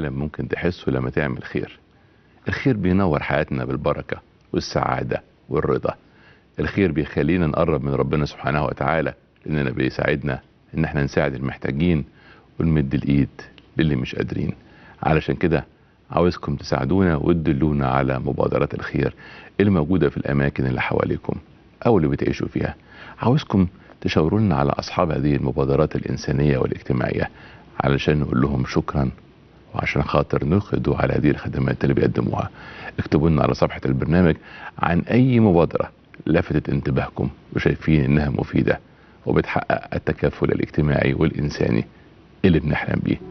العالم ممكن تحسه لما تعمل خير الخير بينور حياتنا بالبركة والسعادة والرضا الخير بيخلينا نقرب من ربنا سبحانه وتعالى لأننا بيساعدنا إن احنا نساعد المحتاجين ونمد الإيد للي مش قادرين علشان كده عاوزكم تساعدونا وتدلونا على مبادرات الخير اللي موجودة في الأماكن اللي حواليكم أو اللي بتعيشوا فيها عاوزكم تشاوروا لنا على أصحاب هذه المبادرات الإنسانية والاجتماعية علشان نقول لهم شكرا وعشان خاطر نقدوا على هذه الخدمات اللي بيقدموها اكتبوا لنا على صفحة البرنامج عن أي مبادرة لفتت انتباهكم وشايفين إنها مفيدة وبتحقق التكافل الاجتماعي والإنساني اللي بنحلم بيه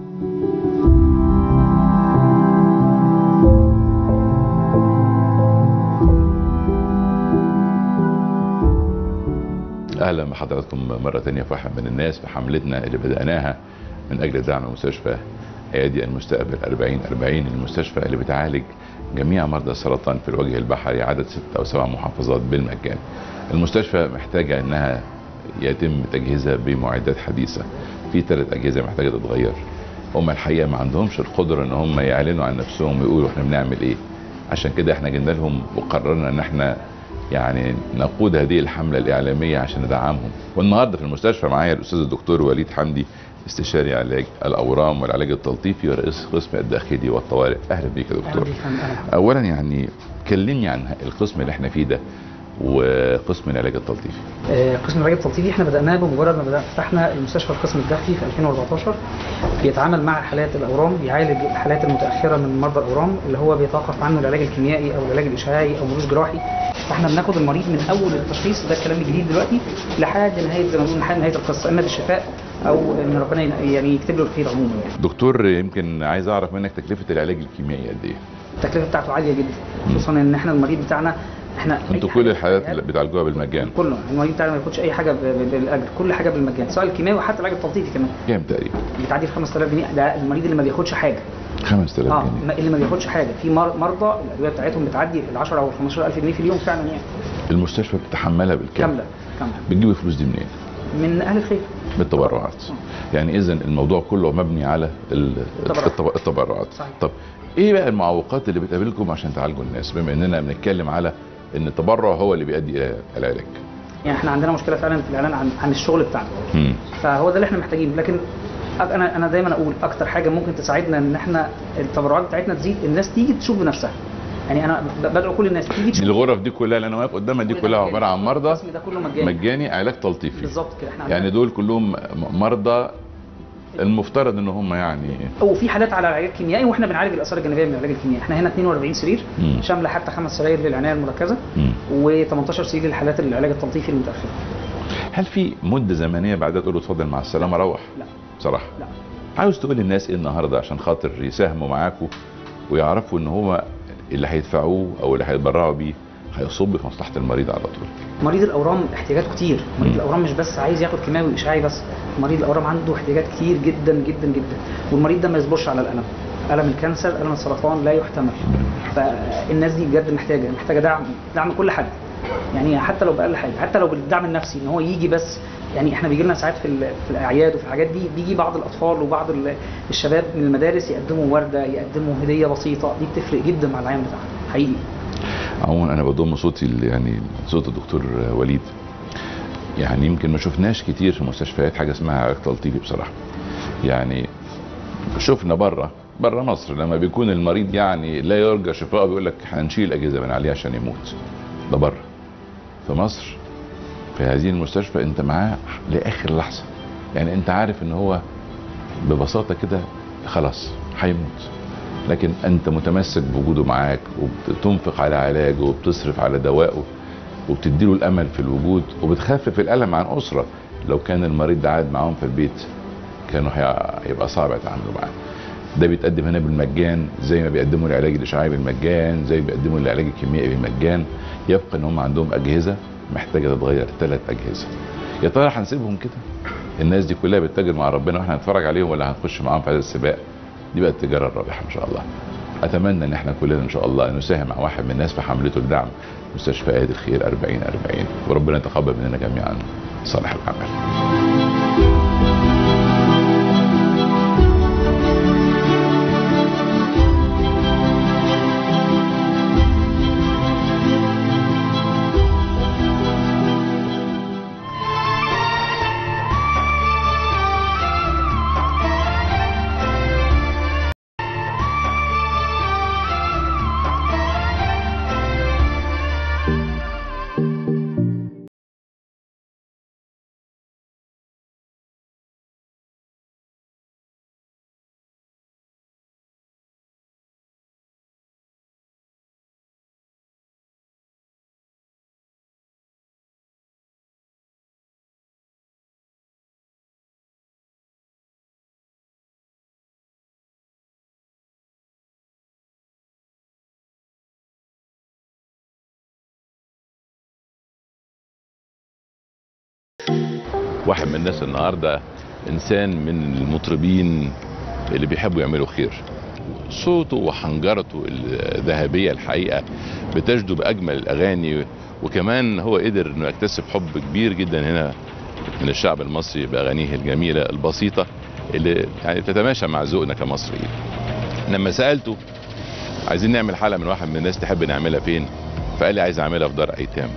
اهلا بحضراتكم مره تانية في واحد من الناس في حملتنا اللي بداناها من اجل دعم مستشفى ايادي المستقبل 40 40 المستشفى اللي بتعالج جميع مرضى السرطان في الوجه البحري عدد ست او سبع محافظات بالمجان. المستشفى محتاجه انها يتم تجهيزها بمعدات حديثه. في ثلاث اجهزه محتاجه تتغير. هم الحقيقه ما عندهمش القدره ان هم يعلنوا عن نفسهم ويقولوا احنا بنعمل ايه. عشان كده احنا جينا لهم وقررنا ان احنا يعني نقود هذه الحمله الاعلاميه عشان ندعمهم والنهارده في المستشفى معايا الاستاذ الدكتور وليد حمدي استشاري علاج الاورام والعلاج التلطيفي ورئيس قسم الداخلي والطوارئ اهلا بيك يا دكتور اولا يعني كلمني عن القسم اللي احنا فيه ده وقسم العلاج التلطيفي آه، قسم العلاج التلطيفي احنا بدأناه بمجرد ما بدأنا فتحنا المستشفى القسم الداخلي في 2014 بيتعامل مع حالات الأورام بيعالج الحالات المتأخرة من مرضى الأورام اللي هو بيتوقف عنه العلاج الكيميائي أو العلاج الإشعاعي أو ملوش جراحي فاحنا بناخد المريض من أول التشخيص ده الكلام الجديد دلوقتي لحد نهاية زي ما بنقول لحد نهاية القصة إما بالشفاء أو إن ربنا يعني يكتب له الخير عموما يعني دكتور يمكن عايز اعرف منك تكلفه العلاج الكيميائي قد ايه التكلفة بتاعته عالية جدا خصوصا إن احنا المريض بتاعنا احنا أي انتوا حاجة كل الحالات بتتعالج- اللي بتعالجوها بالمجان كله المريض بتاعنا ما ياخدش اي حاجه ب- ب- بالاجر كل حاجه بالمجان سواء الكيماوي وحتى العلاج التلطيفي كمان كام تقريبا بتعدي ال 5000 جنيه ده المريض اللي ما بياخدش حاجه 5000 اه جنيه ما- اللي ما بياخدش حاجه في مر- مرضى الادويه بتاعتهم بتعدي ال 10 او ال 15000 جنيه في اليوم فعلا يعني المستشفى بتتحملها بالكامل كامله كامله بتجيب الفلوس دي منين من اهل الخير بالتبرعات يعني اذا الموضوع كله مبني على ال- التبرعات. التب- التبرعات صحيح. طب ايه بقى المعوقات اللي بتقابلكم عشان تعالجوا الناس بما اننا بنتكلم على ان التبرع هو اللي بيؤدي الى العلاج يعني احنا عندنا مشكله فعلا في الاعلان عن عن الشغل بتاعنا مم. فهو ده اللي احنا محتاجينه لكن أك- انا انا دايما اقول اكتر حاجه ممكن تساعدنا ان احنا التبرعات بتاعتنا تزيد الناس تيجي تشوف بنفسها يعني انا ب- بدعو كل الناس تيجي تشوف الغرف دي كلها اللي انا واقف قدامها دي كلها عباره عن مرضى القسم ده كله مجاني مجاني علاج تلطيفي بالظبط كده احنا يعني عندنا دول كلهم م- مرضى المفترض ان هم يعني وفي حالات على العلاج الكيميائي واحنا بنعالج الاثار الجانبيه من العلاج الكيميائي احنا هنا 42 سرير مم. شامله حتى خمس سراير للعنايه المركزه مم. و18 سرير للحالات العلاج التلطيفي المتاخره هل في مده زمنيه بعدها تقول له اتفضل مع السلامه روح لا بصراحه لا عاوز تقول للناس ايه النهارده عشان خاطر يساهموا معاكم ويعرفوا ان هو اللي هيدفعوه او اللي هيتبرعوا بيه هيصب في مصلحه المريض على طول مريض الاورام احتياجاته كتير مريض مم. الاورام مش بس عايز ياخد كيماوي واشعاعي بس مريض الاورام عنده احتياجات كتير جدا جدا جدا والمريض ده ما يصبرش على الالم الم الكانسر الم السرطان لا يحتمل فالناس دي بجد محتاجه محتاجه دعم دعم كل حد يعني حتى لو باقل حاجه حتى لو بالدعم النفسي ان هو يجي بس يعني احنا بيجي لنا ساعات في ال- في الاعياد وفي الحاجات دي بيجي بعض الاطفال وبعض ال- الشباب من المدارس يقدموا ورده يقدموا هديه بسيطه دي بتفرق جدا مع العيان بتاعهم حقيقي عموما انا بضم صوتي ل- يعني صوت الدكتور وليد يعني يمكن ما شفناش كتير في المستشفيات حاجه اسمها علاج تلطيفي بصراحه يعني شفنا بره بره مصر لما بيكون المريض يعني لا يرجى شفاءه بيقول لك هنشيل الاجهزه من عليه عشان يموت ده بره في مصر في هذه المستشفى انت معاه لاخر لحظه يعني انت عارف ان هو ببساطه كده خلاص هيموت لكن انت متمسك بوجوده معاك وبتنفق على علاجه وبتصرف على دوائه وبتديله الامل في الوجود وبتخفف الالم عن اسره لو كان المريض ده قاعد معاهم في البيت كانوا هي- هيبقى صعب يتعاملوا معاه ده بيتقدم هنا بالمجان زي ما بيقدموا العلاج الاشعاعي بالمجان زي ما بيقدموا العلاج الكيميائي بالمجان يبقى ان هم عندهم اجهزه محتاجه تتغير ثلاث اجهزه يا ترى هنسيبهم كده الناس دي كلها بتتاجر مع ربنا واحنا هنتفرج عليهم ولا هنخش معاهم في هذا السباق دي بقى التجاره الرابحه ان شاء الله اتمنى ان احنا كلنا ان شاء الله نساهم مع واحد من الناس في حملته لدعم مستشفى ايادي الخير 40 40 وربنا يتقبل مننا جميعا صالح العمل واحد من الناس النهارده انسان من المطربين اللي بيحبوا يعملوا خير صوته وحنجرته الذهبيه الحقيقه بتجدو باجمل الاغاني وكمان هو قدر انه يكتسب حب كبير جدا هنا من الشعب المصري باغانيه الجميله البسيطه اللي يعني تتماشى مع ذوقنا كمصريين لما سالته عايزين نعمل حلقه من واحد من الناس تحب نعملها فين فقال لي عايز اعملها في دار ايتام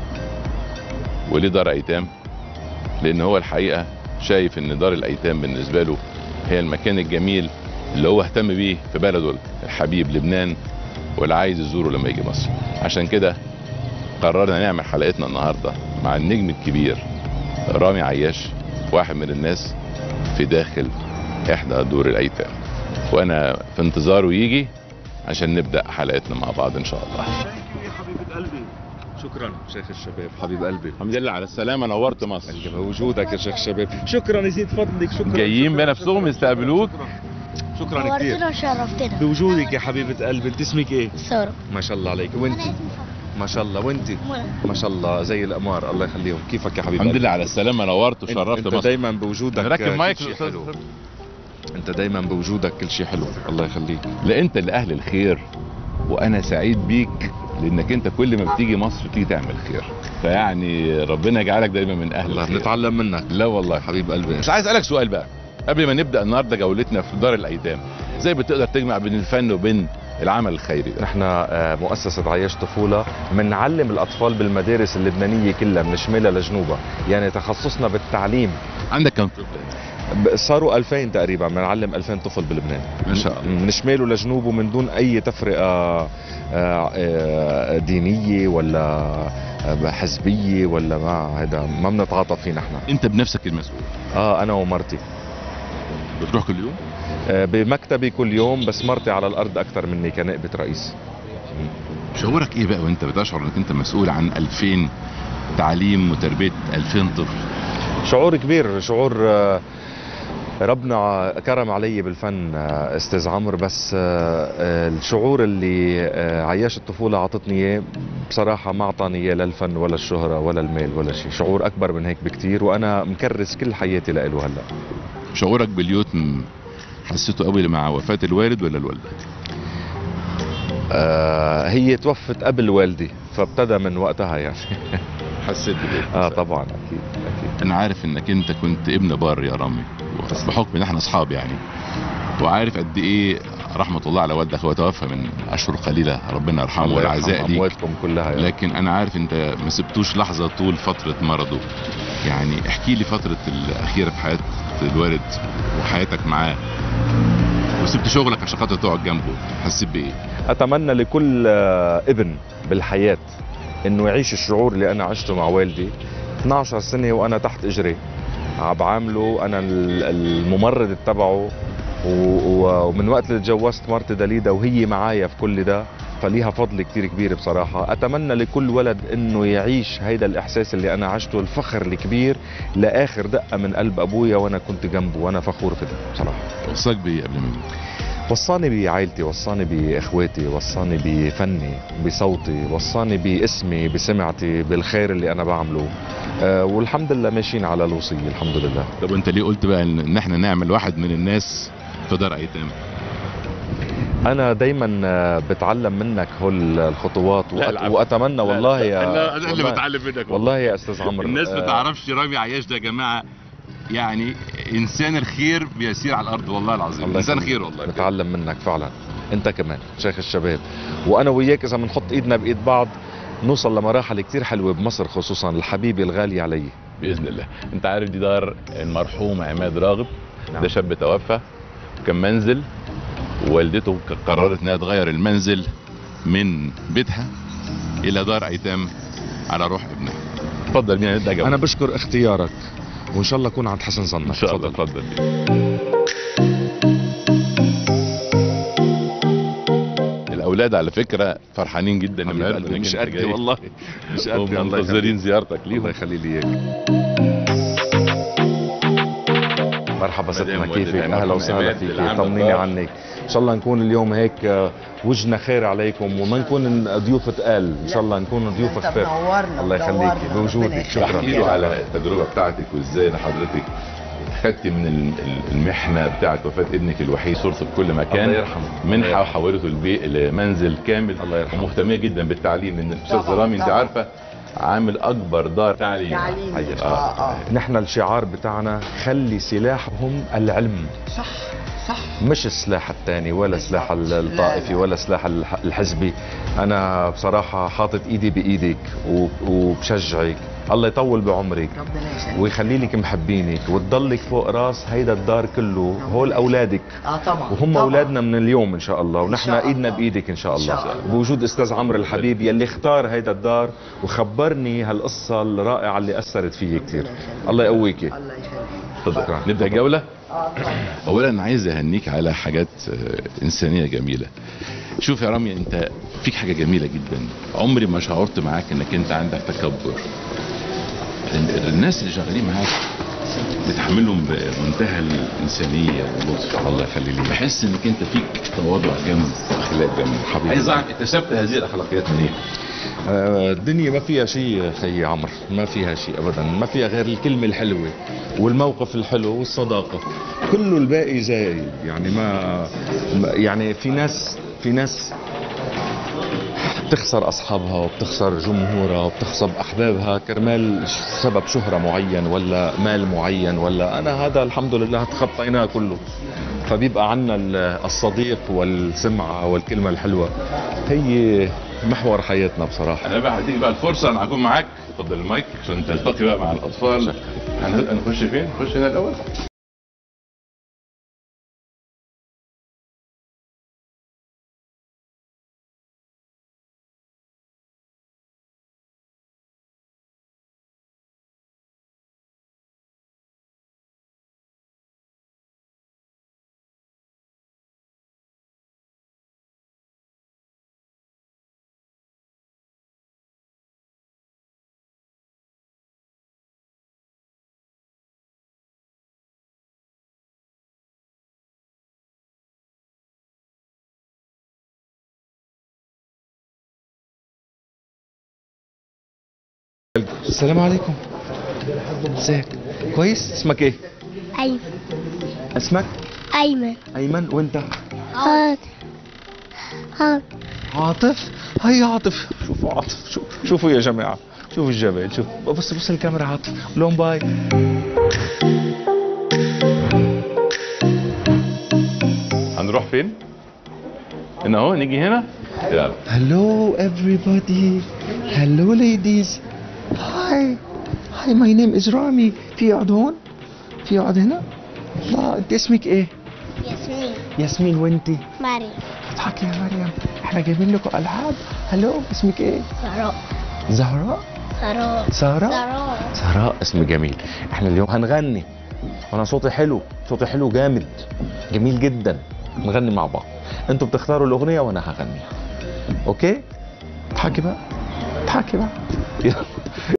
وليه دار ايتام لان هو الحقيقه شايف ان دار الايتام بالنسبه له هي المكان الجميل اللي هو اهتم بيه في بلده الحبيب لبنان واللي عايز يزوره لما يجي مصر عشان كده قررنا نعمل حلقتنا النهارده مع النجم الكبير رامي عياش واحد من الناس في داخل احدى دور الايتام وانا في انتظاره يجي عشان نبدا حلقتنا مع بعض ان شاء الله يا حبيبة قلبي شكرا شيخ الشباب حبيب قلبي الحمد لله على السلامه نورت مصر بوجودك يا شيخ الشباب شكرا يزيد فضلك شكرا جايين شكراً، بنفسهم شكراً، يستقبلوك. شكرا شكرا كثير نورتنا وشرفتنا بوجودك يا حبيبة قلبي انت اسمك ايه؟ سارة ما شاء الله عليك وانت أنا اسمي ما شاء الله وانت منى ما شاء الله زي القمار الله يخليهم كيفك يا حبيب الحمد قلبي؟ لله على السلامه نورت انت, وشرفت انت مصر دايما بوجودك نركب كل مايك شيء أستاذ. حلو انت دايما بوجودك كل شيء حلو الله يخليك لا انت اللي اهل الخير وانا سعيد بيك لانك انت كل ما بتيجي مصر تيجي تعمل خير فيعني ربنا يجعلك دايما من اهل الله الخير بنتعلم منك لا والله حبيب قلبي بس عايز اسالك سؤال بقى قبل ما نبدا النهارده جولتنا في دار الايتام ازاي بتقدر تجمع بين الفن وبين العمل الخيري ده نحن آه، مؤسسة عياش طفولة بنعلم الأطفال بالمدارس اللبنانية كلها من شمالها لجنوبها يعني تخصصنا بالتعليم عندك كم طفل ب- صاروا 2000 تقريبا بنعلم 2000 طفل بلبنان ما شاء الله من شماله لجنوبه من دون أي تفرقة آه، آه، دينية ولا آه، حزبية ولا ما هذا ما بنتعاطف فيه نحن انت بنفسك المسؤول اه انا ومرتي بتروح كل يوم آه، بمكتبي كل يوم بس مرتي على الارض اكثر مني كنائبة رئيس شعورك ايه بقى وانت بتشعر انك انت مسؤول عن 2000 تعليم وتربيه 2000 طفل شعور كبير شعور آه، ربنا كرم علي بالفن آه، استاذ عمرو بس آه، آه، الشعور اللي آه، عياش الطفوله اعطتني اياه بصراحه ما اعطاني اياه لا الفن ولا الشهره ولا المال ولا شيء شعور اكبر من هيك بكتير وانا مكرس كل حياتي لإله هلا شعورك باليتم حسيته قوي مع وفاه الوالد ولا الوالده آه، هي توفت قبل والدي فابتدى من وقتها يعني حسيت بايه اه طبعا اكيد اكيد انا عارف انك انت كنت ابن بار يا رامي بحكم ان احنا اصحاب يعني وعارف قد ايه رحمه الله على والدك هو توفى من اشهر قليله ربنا يرحمه الله يرحم والعزاء ليك امواتكم كلها يعني. لكن انا عارف انت ما سبتوش لحظه طول فتره مرضه يعني احكي لي فتره الاخيره في حياه الوالد وحياتك معاه وسبت شغلك عشان خاطر تقعد جنبه حسيت بايه اتمنى لكل آه، ابن بالحياه انه يعيش الشعور اللي انا عشته مع والدي 12 سنه وانا تحت اجري عم بعامله انا ال- الممرض تبعه و- و- ومن وقت اللي تجوزت مرتي دليدا وهي معايا في كل ده فليها فضل كتير كبير بصراحة أتمنى لكل ولد أنه يعيش هيدا الإحساس اللي أنا عشته الفخر الكبير لآخر دقة من قلب أبويا وأنا كنت جنبه وأنا فخور في ده بصراحة وصاك بايه قبل ما يموت وصاني بعائلتي وصاني باخواتي وصاني بفني بصوتي وصاني باسمي بسمعتي بالخير اللي انا بعمله أه والحمد لله ماشيين على الوصيه الحمد لله طب وانت ليه قلت بقى ان إن احنا نعمل واحد من الناس في دار ايتام انا دايما آه، بتعلم منك هول الخطوات لا، وأت... العفو. واتمنى والله يا انا اللي والله, بتعلم منك والله يا استاذ عمرو الناس آه، ما تعرفش رامي عياش ده يا جماعه يعني انسان الخير بيسير على الارض والله العظيم الله انسان يخليك. خير والله نتعلم منك فعلا انت كمان شيخ الشباب وانا وياك اذا بنحط ايدنا بايد بعض نوصل لمراحل كتير حلوه بمصر خصوصا الحبيبه الغاليه علي باذن الله انت عارف دي دار المرحوم عماد راغب نعم. ده شاب توفى وكان منزل ووالدته ك- قررت انها تغير المنزل من بيتها الى دار ايتام على روح ابنها اتفضل بينا نبدا جوله انا بشكر اختيارك وان شاء الله اكون عند حسن ظنك ان شاء الله تفضل. اتفضل بينا. الاولاد على فكره فرحانين جدا حبيب النهارده قلبي، إنك مش أنت قدي جاي. والله مش قدي هم الله منتظرين يخليك زيارتك الله ليهم يخلي لي اياك مرحبا ستنا مدام كيفك والد اهلا المرحوم وسهلا عماد فيك العام طمنيني الدار. عنك ان شاء الله نكون اليوم هيك آه، وجهنا خير عليكم وما نكون ضيوف تقال ان شاء الله نكون ضيوف انت خفاف منورنا الله منورنا. يخليكي ربنا بوجودك يخليك. شكرا احكي له على التجربه بتاعتك وازاي ان حضرتك خدتي من ال- ال- المحنه بتاعت وفاه ابنك الوحيد صورته في كل مكان الله يرحمه. منحه وحولته البيت لمنزل كامل الله يرحمه. ومهتميه جدا بالتعليم لان الاستاذ طبعاً، رامي انت طبعاً. عارفه عامل اكبر دار تعليم تعليم حقيقة. اه اه نحن الشعار بتاعنا خلي سلاحهم العلم صح صح مش السلاح الثاني ولا سلاح ال- لا، الطائفي لا. ولا سلاح الح- الحزبي انا بصراحه حاطط ايدي بايدك و- وبشجعك الله يطول بعمرك ربنا يسلمك ويخلي لك محبينك وتضلك فوق راس هيدا الدار كله هول اولادك اه طبعا وهم طبعاً. اولادنا من اليوم ان شاء الله ونحن شاء ايدنا الله. بايدك ان شاء إن الله, شاء الله. بوجود استاذ عمرو الحبيب يلي اختار هيدا الدار وخبرني هالقصه الرائعه اللي اثرت فيي كثير الله يقويكي الله يخليك اتفضل شكراً. نبدا الجوله اه طبعا اولا عايز اهنيك على حاجات آه، انسانيه جميله شوف يا رامي انت فيك حاجه جميله جدا عمري ما شعرت معاك انك انت عندك تكبر ال- الناس اللي شغالين معاك بتحملهم بمنتهى الانسانيه واللطف الله يخلي لي بحس انك انت فيك تواضع جامد واخلاق جامد حبيبي. عايز اعرف اكتسبت هذه الاخلاقيات منين؟ آه، الدنيا ما فيها شيء خي عمرو ما فيها شيء ابدا ما فيها غير الكلمه الحلوه والموقف الحلو والصداقه كله الباقي زايد يعني ما ما- يعني في ناس في ناس بتخسر اصحابها وبتخسر جمهورها وبتخسر احبابها كرمال ش- سبب شهره معين ولا مال معين ولا انا هذا الحمد لله تخطيناه كله فبيبقى عنا ال- الصديق والسمعه والكلمه الحلوه هي محور حياتنا بصراحه انا بقى هديك بقى الفرصه انا هكون معاك اتفضل المايك عشان تلتقي بقى مع الاطفال هن- هنخش فين؟ نخش هنا الاول السلام عليكم ازيك كويس اسمك ايه أيمن اسمك أيمن ايمن وانت حاضر حاضر عاطف هي عاطف شوفوا عاطف شوف شوفوا يا جماعه شوفوا الجبل شوف بص بص الكاميرا عاطف لون باي هنروح فين؟ هنا اهو نيجي هنا يلا Hello everybody Hello ladies Hi Hi my name is Rami في يقعد هون؟ في يقعد هنا؟ الله انت اسمك ايه؟ ياسمين ياسمين وانتي؟ مريم اضحكي يا مريم احنا جايبين لكم العاب هلو اسمك ايه؟ سراء زهراء سراء سارة سراء سهراء اسم جميل احنا اليوم هنغني وانا صوتي حلو صوتي حلو جامد جميل جدا نغني مع بعض انتوا بتختاروا الاغنيه وانا هغنيها اوكي اضحكي بقى اضحكي بقى يلا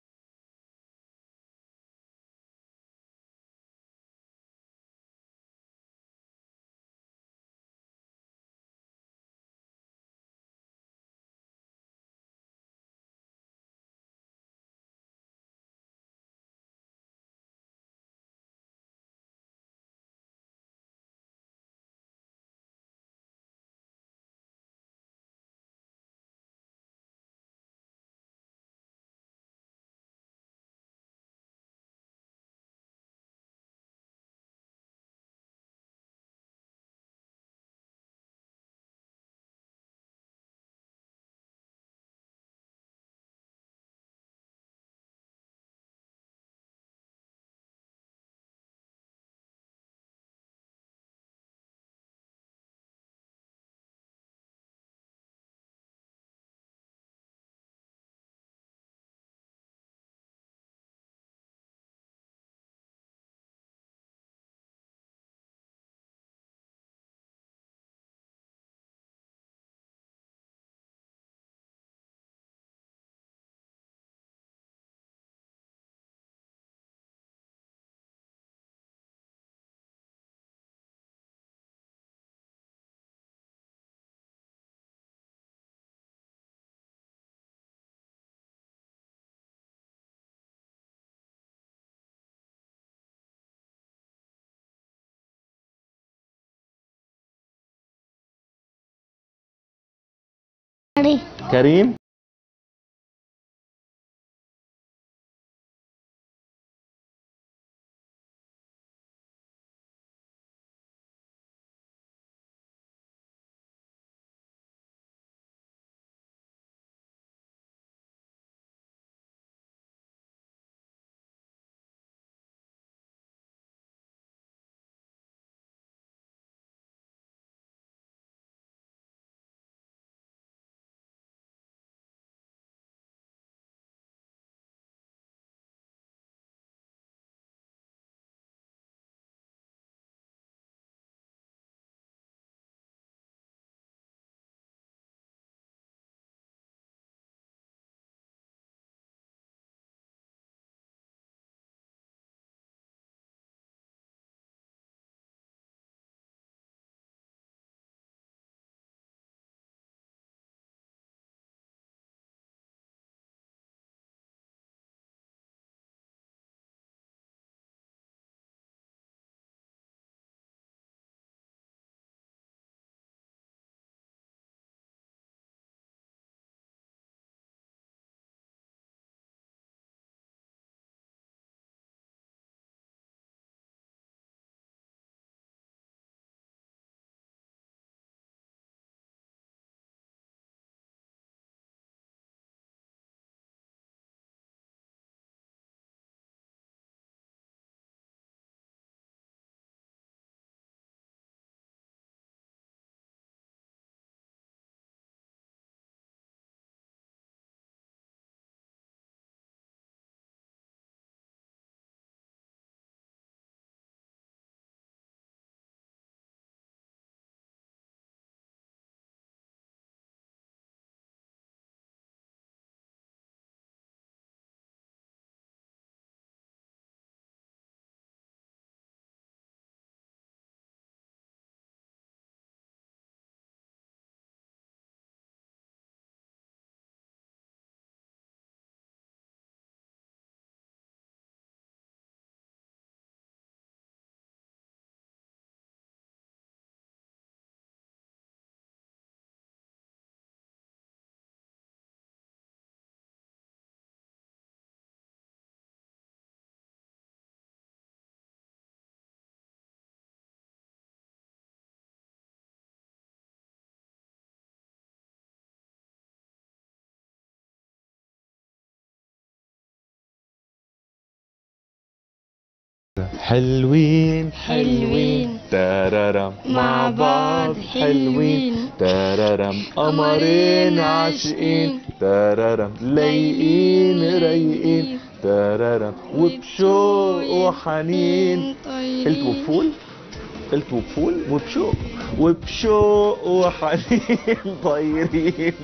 علي كريم حلوين حلوين. ترارم مع بعض حلوين. ترارم قمرين عاشقين ترارم لايقين رايقين ترارم وبشوق وحنين قلت وبفول قلت وبفول وبشوق وبشوق وحنين طايرين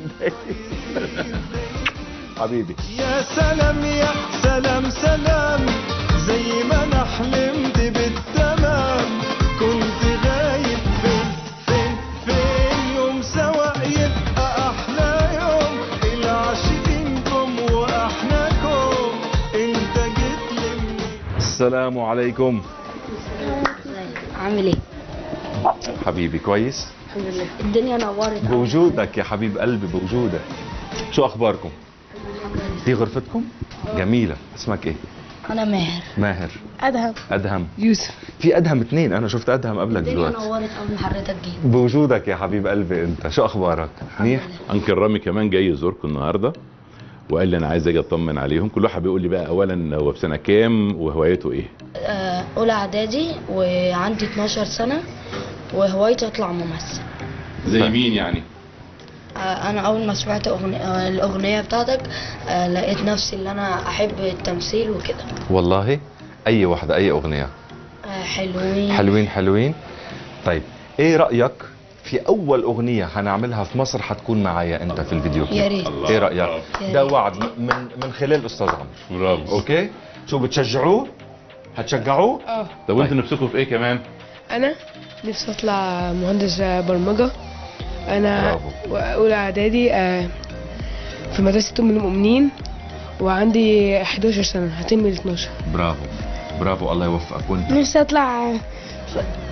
حبيبي يا سلام يا سلام سلام زي ما انا حلمت بالتمام كنت غايب فين فين فين يوم سوا يبقى احلى يوم العاشقينكم واحناكم انت جيت لي منين السلام عليكم عامل ايه؟ حبيبي كويس الحمد لله الدنيا نورت بوجودك يا حبيب قلبي بوجودك شو اخباركم في غرفتكم جميله اسمك ايه انا ماهر ماهر ادهم ادهم يوسف في ادهم اثنين انا شفت ادهم قبلك الدنيا دلوقتي نورت قبل ما حضرتك جيت بوجودك يا حبيب قلبي انت شو اخبارك منيح انكل رامي كمان جاي يزوركم النهارده وقال لي انا عايز اجي اطمن عليهم كل واحد بيقول لي بقى اولا هو في سنه كام وهوايته ايه آه، أولى إعدادي وعندي 12 سنة وهوايتي أطلع ممثل زي مين يعني آه، أنا أول ما سمعت أغنية آه، الأغنية بتاعتك آه، لقيت نفسي اللي أنا أحب التمثيل وكده والله اي واحده اي اغنيه آه، حلوين حلوين حلوين طيب ايه رايك في اول اغنيه هنعملها في مصر حتكون معايا انت في الفيديو يا ريت ايه رايك يا ده ريت. وعد من من خلال استاذ عمرو برافو اوكي شو بتشجعوه هتشجعوه اه طب وانتوا نفسكم في ايه كمان انا نفسي اطلع مهندس برمجه انا برافو. اولى اعدادي آه، في مدرسه ام المؤمنين وعندي 11 سنه هتم ال 12 برافو برافو الله يوفقك وانت نفسي اطلع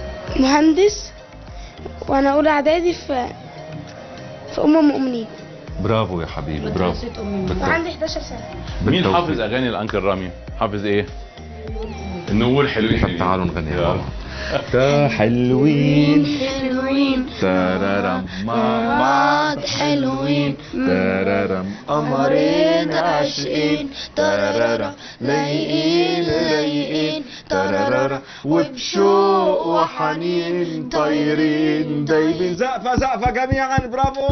مهندس وانا اولى اعدادي في في ام المؤمنين برافو يا حبيبي برافو مدرسة أمي بالتو- وعندي 11 سنة مين بالتوفيق. حافظ اغاني الانكل رامي حافظ ايه النور حلوين طب تعالوا نغني يلا. مع بعض تا حلوين حلوين ترارم مع بعض حلوين ترارم قمرين عاشقين ترارارا لايقين لايقين ترارارا وبشوق وحنين طايرين دايبين زقفة زقفة جميعا برافو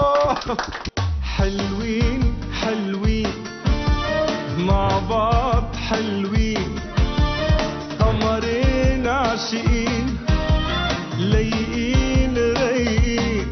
حلوين حلوين مع بعض حلوين قمرين عاشقين لايقين رايقين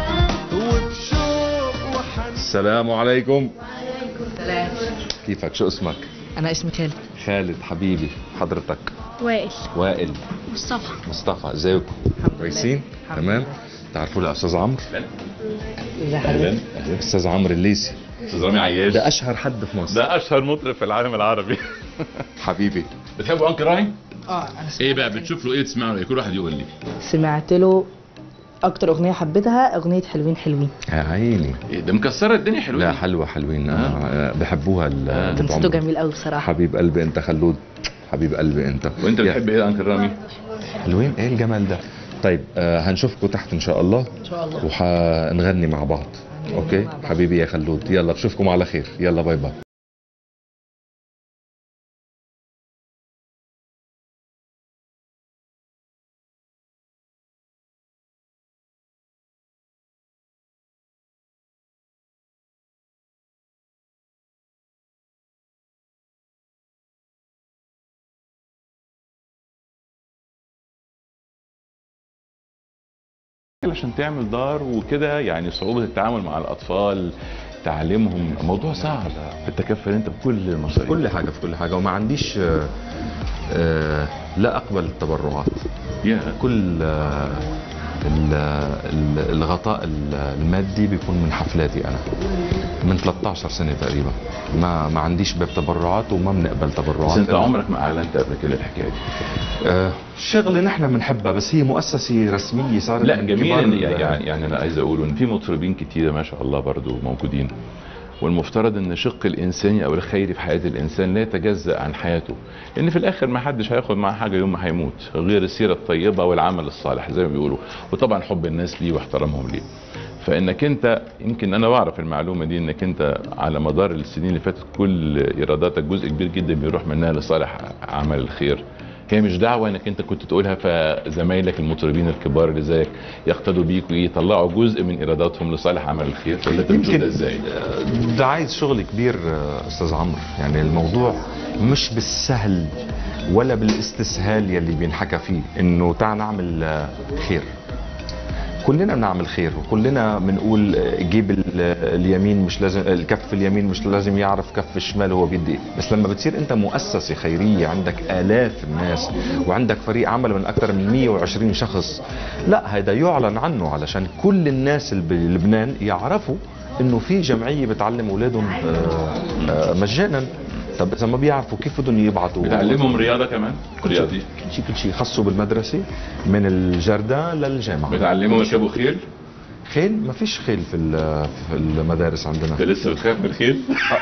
وبشوق وحنين السلام عليكم كيفك شو اسمك انا اسمي خالد خالد حبيبي حضرتك وائل وائل مصطفى مصطفى ازيكم كويسين تمام تعرفوا لي استاذ عمرو اهلا استاذ عمرو الليسي استاذ رامي عياش ده اشهر حد في مصر ده اشهر مطرب في العالم العربي حبيبي بتحبوا انكل رامي اه انا ايه بقى بتشوف له ايه تسمع له ايه كل واحد يقول لي سمعت له اكتر اغنيه حبيتها اغنيه حلوين حلوين يا عيني ايه ده مكسره الدنيا حلوين لا حلوة حلوين آه. بحبوها ال- آه. بنت صوته عمرو. جميل قوي بصراحه حبيب قلبي انت خلود حبيب قلبي انت وانت يا- بتحب ايه انكل رامي حلوين ايه الجمال ده طيب آه هنشوفكم تحت ان شاء الله ان شاء الله وحنغني مع بعض اوكي حبيبي يا خلود يلا بشوفكم على خير يلا باي باي عشان تعمل دار وكده يعني صعوبة التعامل مع الأطفال تعليمهم موضوع صعب تتكفل أنت بكل المصاريف كل حاجه في كل حاجه وما عنديش آه آه لا اقبل التبرعات يا كل آه ال- ال- الغطاء ال- المادي بيكون من حفلاتي انا من 13 سنه تقريبا ما ما عنديش باب تبرعات وما بنقبل تبرعات بس أنت عمرك ما أعلنت قبل كده الحكاية دي آه شغله نحن بنحبها بس هي مؤسسه رسميه صارت لا من جميل كبار إن ال- يعني يعني أنا عايز أقول إن في مطربين كتيرة ما شاء الله برضو موجودين والمفترض ان الشق الانساني او الخيري في حياه الانسان لا يتجزا عن حياته لان في الاخر ما حدش هياخد معاه حاجه يوم ما هيموت غير السيره الطيبه والعمل الصالح زي ما بيقولوا وطبعا حب الناس ليه واحترامهم ليه فانك انت يمكن انا بعرف المعلومه دي انك انت على مدار السنين اللي فاتت كل ايراداتك جزء كبير جدا بيروح منها لصالح عمل الخير هي مش دعوه انك انت كنت تقولها فزمايلك المطربين الكبار اللي زيك يقتدوا بيك ويطلعوا جزء من ايراداتهم لصالح عمل الخير ولا انت بتشوف ده ازاي؟ ده عايز شغل كبير آه، استاذ عمرو يعني الموضوع مش بالسهل ولا بالاستسهال يلي بينحكى فيه انه تعال نعمل آه، خير كلنا بنعمل خير وكلنا بنقول آه، جيب ال- آه، اليمين مش لازم الكف اليمين مش لازم يعرف كف الشمال هو بيدي ايه بس لما بتصير انت مؤسسه خيريه عندك الاف الناس وعندك فريق عمل من اكثر من 120 شخص لا هذا يعلن عنه علشان كل الناس اللي بلبنان يعرفوا انه في جمعيه بتعلم اولادهم آه، آه، مجانا طب اذا ما بيعرفوا كيف بدهم يبعثوا بتعلمهم رياضه كمان؟ كل شيء رياضي كل شيء كل شيء خصوا بالمدرسه من الجردان للجامعه بتعلمهم يركبوا خيل؟ خيل ما فيش خيل في ال- في المدارس عندنا انت لسه بتخاف من الخيل؟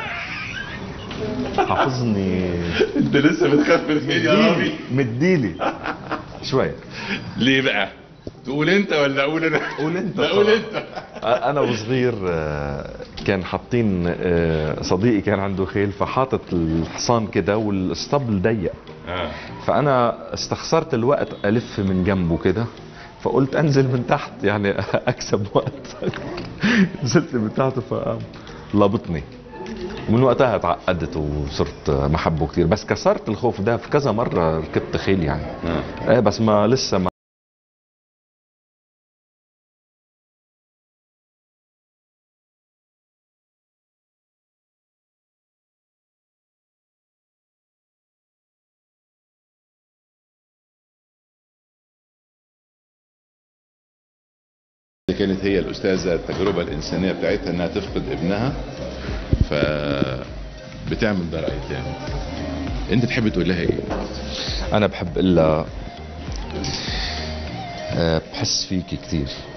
حافظني انت لسه بتخاف من الخيل يا رامي؟ مديلي شوي ليه بقى؟ تقول انت ولا اقول انا؟ قول انت لا قول طبعا. انت انا وصغير آه، كان حاطين آه، صديقي كان عنده خيل فحاطط الحصان كده والاسطبل ضيق اه فانا استخسرت الوقت الف من جنبه كده فقلت انزل من تحت يعني اكسب وقت نزلت من تحت فقام لابطني ومن وقتها تعقدت وصرت محبه كثير بس كسرت الخوف ده في كذا مره ركبت خيل يعني اه ايه بس ما لسه ما كانت هي الاستاذه التجربه الانسانيه بتاعتها انها تفقد ابنها ف بتعمل دار ايتام انت تحب تقول لها ايه؟ انا بحب الا آه، بحس فيكي كثير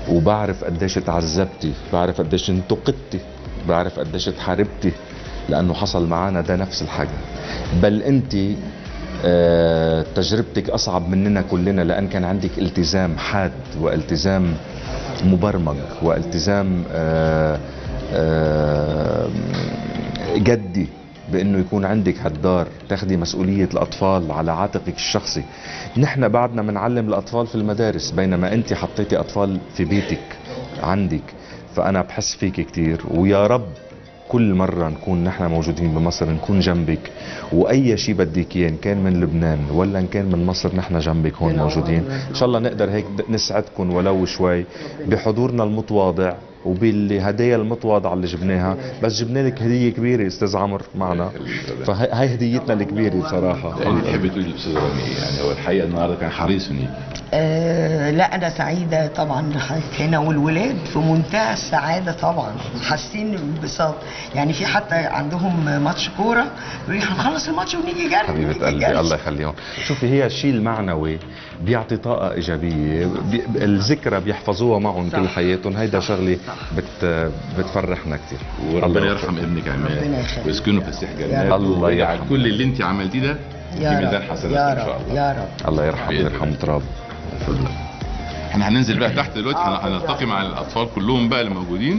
وبعرف قديش تعذبتي بعرف قديش انتقدتي بعرف قديش تحاربتي لانه حصل معنا ده نفس الحاجه بل انت آه، تجربتك اصعب مننا كلنا لان كان عندك التزام حاد والتزام مبرمج والتزام آه، آه، جدي بانه يكون عندك هالدار تاخدي مسؤوليه الاطفال على عاتقك الشخصي نحن بعدنا بنعلم الاطفال في المدارس بينما انت حطيتي اطفال في بيتك عندك فانا بحس فيك كتير ويا رب كل مرة نكون نحن موجودين بمصر نكون جنبك وأي شيء بدك إياه إن كان من لبنان ولا إن كان من مصر نحن جنبك هون موجودين إن شاء الله نقدر هيك نسعدكم ولو شوي بحضورنا المتواضع وبالهدايا المتواضعة اللي جبناها بس جبنا لك هدية كبيرة أستاذ عمر معنا فهي هديتنا الكبيرة بصراحة يعني تحبي تقولي استاذ رامي إيه؟ يعني هو الحقيقه النهارده كان حريص اني آه لا انا سعيده طبعا حضرتك هنا والولاد في منتهى السعاده طبعا حاسين بانبساط يعني في حتى عندهم ماتش كوره يقولوا لي هنخلص الماتش ونيجي جري حبيبة ونيجي قلبي جري. الله يخليهم شوفي هي الشيء المعنوي بيعطي طاقة إيجابية بي الذكرى بيحفظوها معهم كل حياتهم هيدا شغلة بت بتفرحنا كثير وربنا يرحم ابنك عماد ربنا يخليك. ويسكنه في السيح يا جنات رب. الله ويجعل يرحمه. كل اللي انت عملتيه ده في يا ميزان رب حسنات يا ان شاء رب الله يا رب الله يرحمه بإذن ويرحم الله. تراب اتفضل. احنا هننزل بقى تحت دلوقتي هن- هنلتقي مع الاطفال كلهم بقى اللي موجودين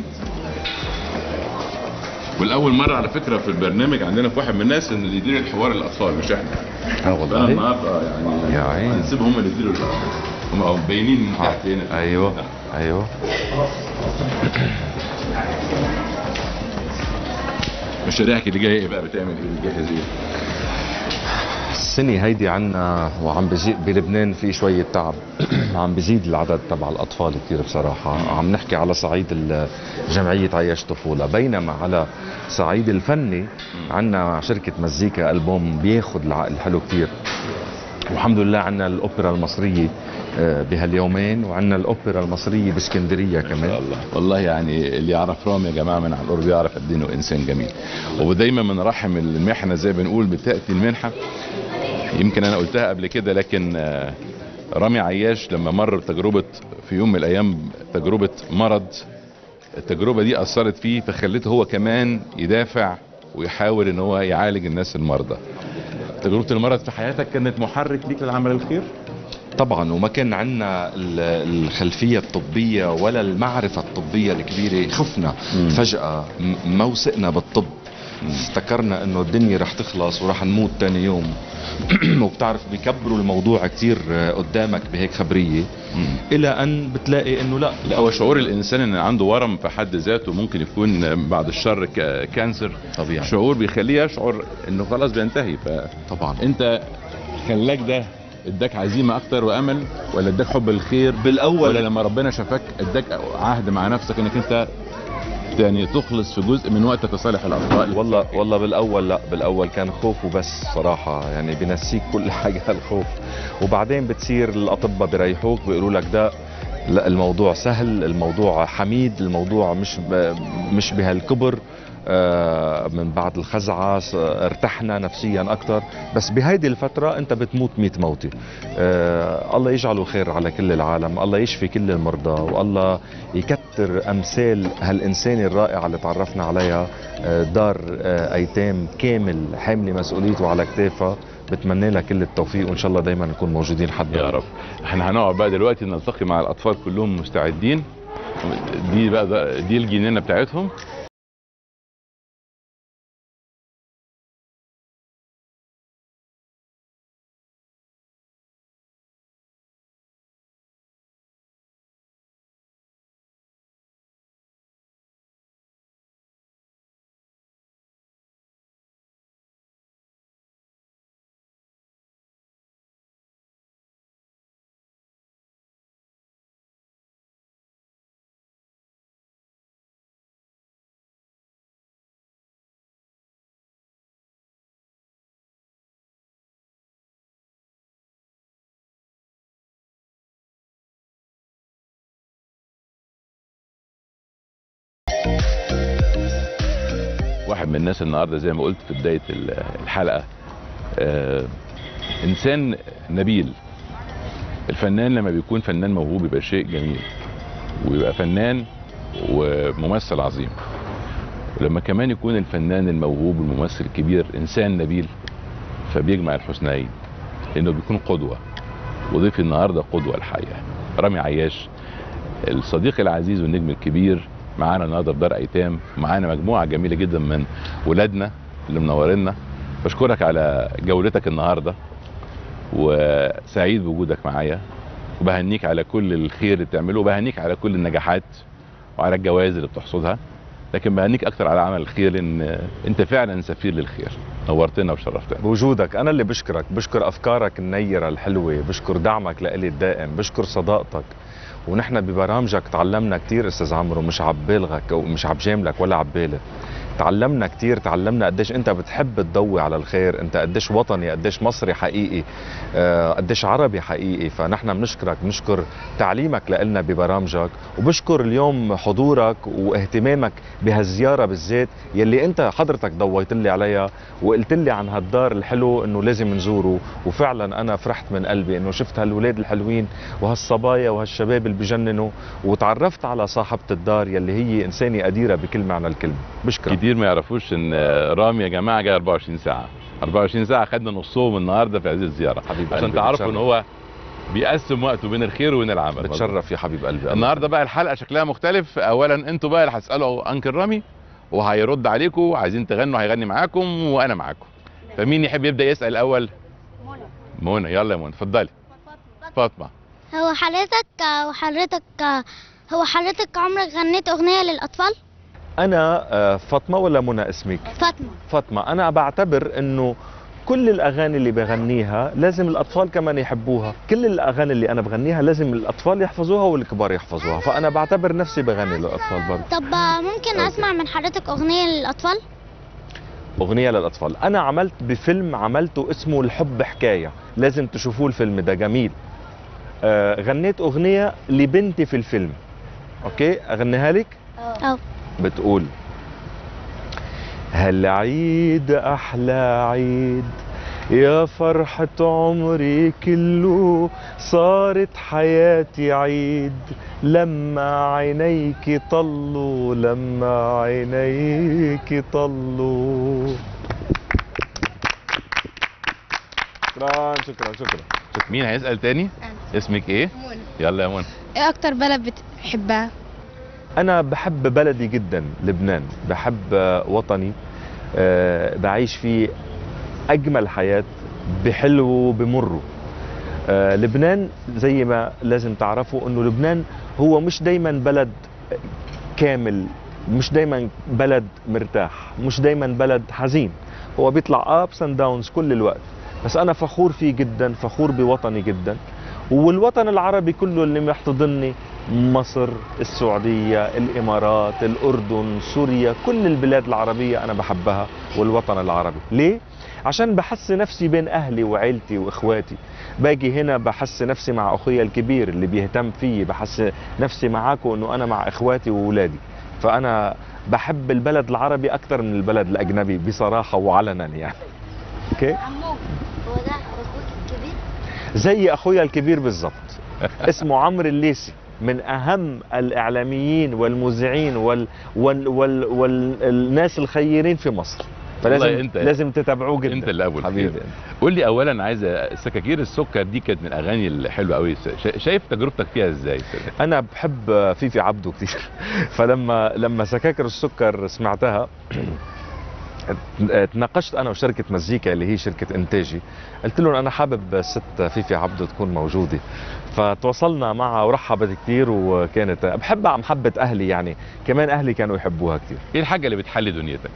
والاول مره على فكره في البرنامج عندنا في واحد من الناس ان اللي يدير الحوار الاطفال مش احنا اه فانا والله النهارده يعني يا عيني. هنسيبهم هم اللي يديروا الحوار. هم أهو باينين من تحت هنا ايوه ايوه مشاريعك اللي جايه ايه بقى بتعمل ايه بتجهز ايه السنة هيدي عنا وعم بزيد بلبنان في شوية تعب عم بزيد العدد تبع الأطفال كتير بصراحة عم نحكي على صعيد ال- جمعية عيش طفولة بينما على صعيد الفني عنا شركة مزيكا ألبوم بياخد العقل حلو كتير والحمد لله عنا الأوبرا المصرية آه، بهاليومين وعنا الأوبرا المصرية باسكندرية ما شاء كمان الله والله يعني اللي يعرف رامي يا جماعه من على القرب يعرف قد ايه إنه انسان جميل ودايما من رحم المحنه زي ما بنقول بتاتي المنحه يمكن انا قلتها قبل كده لكن آه، رامي عياش لما مر بتجربه في يوم من الايام تجربه مرض التجربه دي اثرت فيه فخلته هو كمان يدافع ويحاول ان هو يعالج الناس المرضى تجربه المرض في حياتك كانت محرك ليك للعمل الخير طبعا وما كان عندنا الخلفيه الطبيه ولا المعرفه الطبيه الكبيره خفنا مم. فجاه م- ما وثقنا بالطب افتكرنا انه الدنيا رح تخلص ورح نموت تاني يوم وبتعرف بيكبروا الموضوع كتير آه، قدامك بهيك خبريه الى ان بتلاقي انه لا لا هو شعور الانسان ان عنده ورم في حد ذاته ممكن يكون بعد الشر ك- كانسر طبيعي شعور بيخليه يشعر انه خلاص بينتهي طبعا فانت خلاك ده اداك عزيمه اكتر وامل ولا اداك حب الخير بالاول ولا لما ربنا شافك اداك عهد مع نفسك انك انت يعني تخلص في جزء من وقتك لصالح الاطفال والله والله بالاول لا بالاول كان خوف وبس صراحه يعني بنسيك كل حاجه الخوف وبعدين بتصير الاطباء بيريحوك بيقولوا لك ده لا الموضوع سهل الموضوع حميد الموضوع مش ب... مش بهالكبر آه، من بعد الخزعة س- ارتحنا نفسيا أكثر بس بهيدي الفترة أنت بتموت ميت موتة آه، الله يجعله خير على كل العالم الله يشفي كل المرضى والله يكتر أمثال هالإنسانة الرائعة اللي تعرفنا عليها آه، دار آه، أيتام كامل حاملة مسؤوليته على كتافها بتمنى لها كل التوفيق وإن شاء الله دايما نكون موجودين حد يا رب احنا هنقعد بقى دلوقتي نلتقي مع الاطفال كلهم مستعدين دي بقى ده- دي الجنينه بتاعتهم واحد من الناس النهارده زي ما قلت في بدايه ال- الحلقه آه انسان نبيل الفنان لما بيكون فنان موهوب يبقى شيء جميل ويبقى فنان وممثل عظيم ولما كمان يكون الفنان الموهوب الممثل الكبير انسان نبيل فبيجمع الحسنيين لانه بيكون قدوه وضيفي النهارده قدوه الحقيقه رامي عياش الصديق العزيز والنجم الكبير معانا النهارده في دار ايتام معانا مجموعه جميله جدا من ولادنا اللي منورينا بشكرك على جولتك النهارده وسعيد بوجودك معايا وبهنيك على كل الخير اللي بتعمله وبهنيك على كل النجاحات وعلى الجوائز اللي بتحصدها لكن بهنيك اكتر على عمل الخير لان انت فعلا سفير للخير نورتنا وشرفتنا بوجودك انا اللي بشكرك بشكر افكارك النيره الحلوه بشكر دعمك لإلي الدائم بشكر صداقتك ونحن ببرامجك تعلمنا كتير استاذ عمرو مش عبالغك ومش عبجاملك ولا عبالغ تعلمنا كتير تعلمنا قديش انت بتحب تضوي على الخير انت قديش وطني قديش مصري حقيقي آه، قديش عربي حقيقي فنحن بنشكرك بنشكر تعليمك لنا ببرامجك وبشكر اليوم حضورك واهتمامك بهالزياره بالذات يلي انت حضرتك ضويت لي عليها وقلت لي عن هالدار الحلو انه لازم نزوره وفعلا انا فرحت من قلبي انه شفت هالولاد الحلوين وهالصبايا وهالشباب اللي بجننوا وتعرفت على صاحبه الدار يلي هي انسانه قديره بكل معنى الكلمه بشكرك كتير ما يعرفوش ان رامي يا جماعه جاي 24 ساعه 24 ساعه خدنا نصهم النهارده في هذه الزياره حبيب عشان قلبي، تعرفوا ان بتشرف. هو بيقسم وقته بين الخير وبين العمل بتشرف يا حبيب قلبي النهارده بقى الحلقه شكلها مختلف اولا انتوا بقى اللي هتسالوا انكل رامي وهيرد عليكم عايزين تغنوا هيغني معاكم وانا معاكم فمين يحب يبدا يسال الاول منى يلا يا منى اتفضلي فاطمه هو حضرتك وحضرتك هو حضرتك عمرك غنيت أغنية للأطفال؟ انا آه، فاطمه ولا منى اسمك فاطمة فاطمه انا بعتبر انه كل الاغاني اللي بغنيها لازم الاطفال كمان يحبوها كل الاغاني اللي انا بغنيها لازم الاطفال يحفظوها والكبار يحفظوها فانا بعتبر نفسي بغني للاطفال برضه طب ممكن أسمع من حضرتك أغنية للأطفال؟ اغنيه للاطفال انا عملت بفيلم عملته اسمه الحب حكايه لازم تشوفوه الفيلم ده جميل آه غنيت اغنيه لبنتي في الفيلم اوكي اغنيها لك أو بتقول هالعيد احلى عيد يا فرحة عمري كله صارت حياتي عيد لما عينيك طلوا لما عينيك طلوا شكرا شكرا شكرا مين هيسال تاني اسمك ايه يلا يا منى ايه اكتر بلد بتحبها أنا بحب بلدي جدا لبنان بحب آه، وطني آه، بعيش فيه أجمل حياة بحلو وبمره آه، لبنان زي ما لازم تعرفوا أنه لبنان هو مش دايما بلد كامل مش دايما بلد مرتاح مش دايما بلد حزين هو بيطلع ابس اند داونز كل الوقت بس انا فخور فيه جدا فخور بوطني جدا والوطن العربي كله اللي محتضني مصر السعودية الإمارات الأردن سوريا كل البلاد العربية أنا بحبها والوطن العربي ليه؟ عشان بحس نفسي بين أهلي وعيلتي وإخواتي باجي هنا بحس نفسي مع أخويا الكبير اللي بيهتم فيي بحس نفسي معاكم أنه أنا مع إخواتي وأولادي فأنا بحب البلد العربي أكثر من البلد الأجنبي بصراحة وعلنا يعني أوكي؟ عمو هو ده أخوك الكبير؟ زي اخويا الكبير بالظبط اسمه عمرو الليسي من اهم الاعلاميين والمذيعين وال وال وال والناس الخيرين في مصر فلازم والله أنت- لازم تتابعوه جدا انت اللي ابو الخير حبيبي قول لي اولا عايز سكاكير السكر دي كانت من الاغاني الحلوه قوي شا- شايف تجربتك فيها ازاي انا بحب فيفي عبده كتير فلما لما سكاكر السكر سمعتها تناقشت انا وشركه مزيكا اللي هي شركه انتاجي قلت لهم انا حابب الست فيفي عبده تكون موجوده فتواصلنا معها ورحبت كثير وكانت بحبها عم محبه اهلي يعني كمان اهلي كانوا يحبوها كثير ايه الحاجه اللي بتحلي دنيتك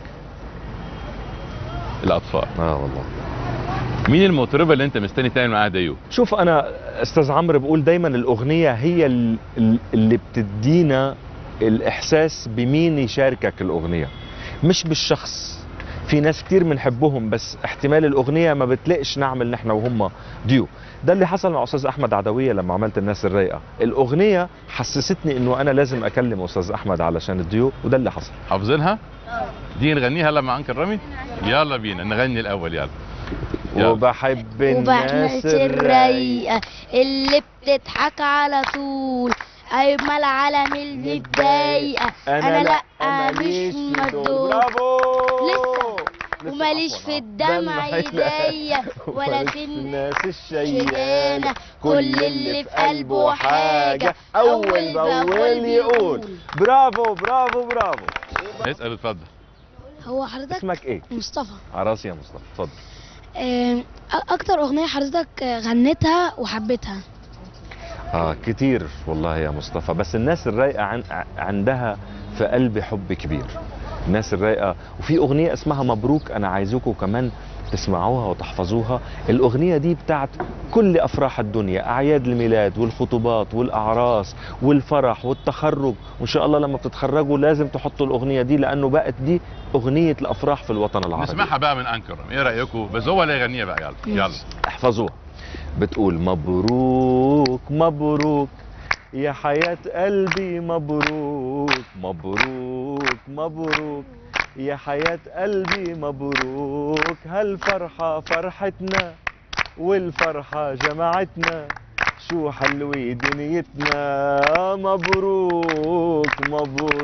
الاطفال اه والله مين المطربه اللي انت مستني تعمل معاها ديو شوف انا استاذ عمرو بقول دايما الاغنيه هي ال- ال- اللي بتدينا الاحساس بمين يشاركك الاغنيه مش بالشخص في ناس كتير بنحبهم بس احتمال الاغنيه ما بتلاقش نعمل نحن وهم ديو ده اللي حصل مع استاذ احمد عدويه لما عملت الناس الرايقه الاغنيه حسستني انه انا لازم اكلم استاذ احمد علشان الديو وده اللي حصل حافظينها دي نغنيها هلا مع انكل رامي يلا بينا نغني الاول يلا يلا. وبحب وبحناس الناس الرايقه الرايقة اللي بتضحك على طول أيما العالم المتضايقة أنا لأ ماليش مردود برافو لسه وماليش في الدمع ايديا ولا في الناس الشيانة الشيانة كل اللي في قلبه حاجة أول بأول يقول برافو برافو برافو اسال اتفضل هو حضرتك اسمك ايه؟ مصطفى على راسي يا مصطفى اتفضل آم، أ- اكتر اغنيه حضرتك غنيتها وحبيتها اه كتير والله يا مصطفى بس الناس الرايقه عن ع- عندها في قلبي حب كبير الناس الرايقه وفي اغنيه اسمها مبروك انا عايزكم كمان تسمعوها وتحفظوها الاغنيه دي بتاعت كل افراح الدنيا اعياد الميلاد والخطوبات والاعراس والفرح والتخرج وان شاء الله لما بتتخرجوا لازم تحطوا الاغنيه دي لانه بقت دي اغنيه الافراح في الوطن العربي نسمعها بقى من انكر ايه رايكم بس هو اللي يغنيها بقى يلا يلا احفظوها بتقول مبروك مبروك يا حياة قلبي مبروك مبروك مبروك يا حياة قلبي مبروك هالفرحة فرحتنا والفرحة جمعتنا شو حلوة دنيتنا مبروك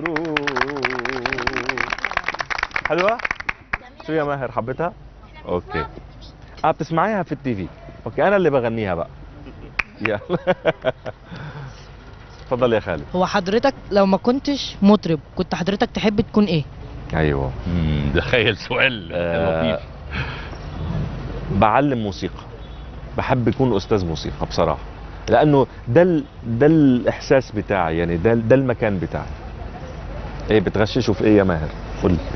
مبروك حلوة؟ شو يا ماهر حبيتها؟ اوكي اه بتسمعيها في التي في اوكي انا اللي بغنيها بقى يلا اتفضل يا خالد هو حضرتك لو ما كنتش مطرب كنت حضرتك تحب تكون ايه ايوه مم، تخيل سؤال آه، لطيف بعلم موسيقى بحب اكون استاذ موسيقى بصراحه لانه ده ال... ده الاحساس بتاعي يعني ده ده المكان بتاعي ايه بتغششوا في ايه يا ماهر قول لي.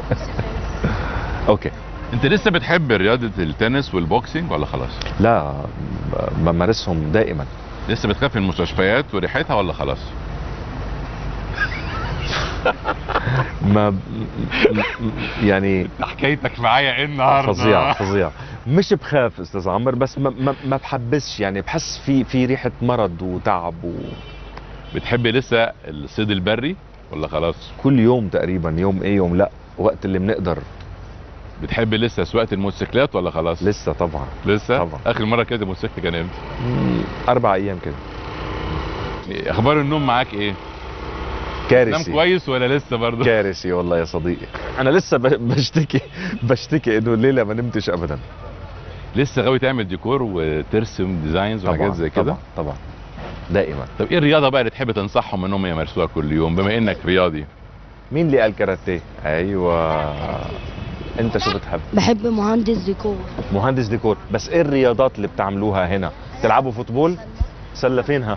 اوكي انت لسه بتحب رياضه التنس والبوكسينج ولا خلاص لا ب- بمارسهم دائما لسه بتخاف من المستشفيات وريحتها ولا خلاص ما م- م- يعني حكايتك معايا ايه النهارده فظيع فظيع مش بخاف استاذ عمر بس ما, ما, ما بحبسش يعني بحس في في ريحه مرض وتعب بتحبي لسه الصيد البري ولا خلاص وكل يوم تقريبا يوم ايه يوم لا وقت اللي بنقدر بتحبي لسه سواقه الموتوسيكلات ولا خلاص لسه طبعا لسه طبعا. اخر مره كده الموتوسيكل كان امتى مم، اربع ايام كده اخبار النوم معاك ايه نام كارثي كويس ولا لسه برضه كارثي والله يا صديقي انا لسه ب- بشتكي بشتكي انه الليله ما نمتش ابدا لسه غاوي تعمل ديكور وترسم ديزاينز وحاجات زي كده طبعا طبعا دائما طب ايه الرياضه بقى اللي تحب تنصحهم انهم يمارسوها كل يوم بما انك رياضي مين اللي قال كاراتيه ايوه انت شو بتحب بحب مهندس ديكور مهندس ديكور بس ايه الرياضات اللي بتعملوها هنا تلعبوا فوتبول سله فينها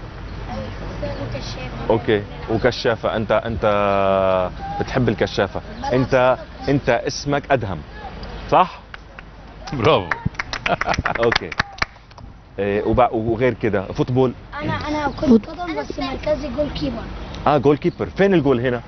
اوكي وكشافه انت انت بتحب الكشافه انت انت اسمك ادهم صح برافو اوكي إيه وبع- وغير كده فوتبول انا انا كنت قدم بس مركزي جول كيبر اه جول كيبر فين الجول هنا